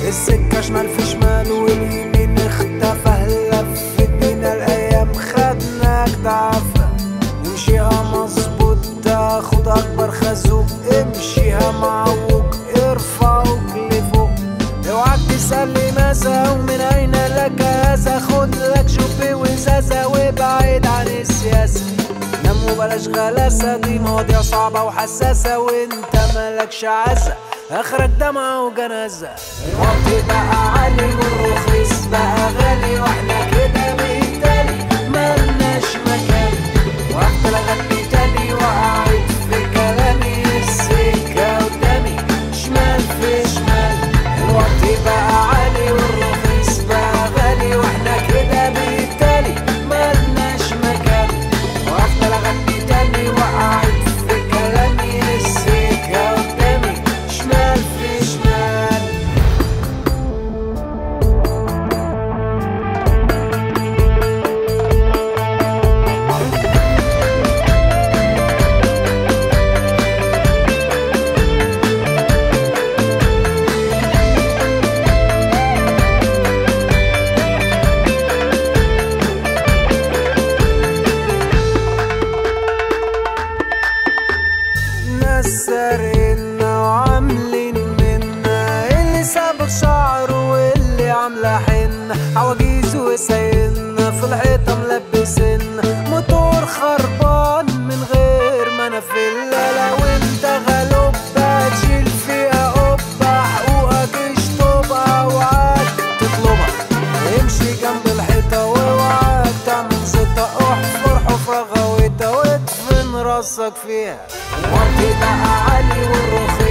السكة شمال في شمال واليمين اختفى لفت بينا الايام خدناك تعافى نمشيها مظبوط تاخد اكبر خازوق امشيها معوج ارفعوك لفوق اوعك تسألني ماذا ومن اين لك هذا خد لك شوبي وزازة وابعد عن السياسة نام وبلاش غلاسة دي مواضيع صعبة وحساسة وانت مالكش عزة اخرك دمعة وجنازة الوقت بقى عالي والرخيص بقى غالي واحنا كده بالتالي ملناش مكان وقت لغني تاني وقعت في كلامي السكة قدامي شمال في شمال الوقت بقى عالي والرخيص بقى غالي واحنا كده بالتالي ملناش مكان وقفنا لغني تاني وقعت في كلامي السكة قدامي شمال في شمال ناس سارقنا وعاملين منا اللي سابق شعره واللي عاملة حنة عواجيز وسايقنا في الحيطة ملبسنا موتور خربان من غير ما انا في الليلة وانت غلوب تشيل فيها قبة حقوقك اشطبها اوعاك تطلبها امشي جنب الحيطة واوعاك تعمل زيطة احفر حفرة غويطة وادفن راسك فيها الوقت بقى عالي والرخيص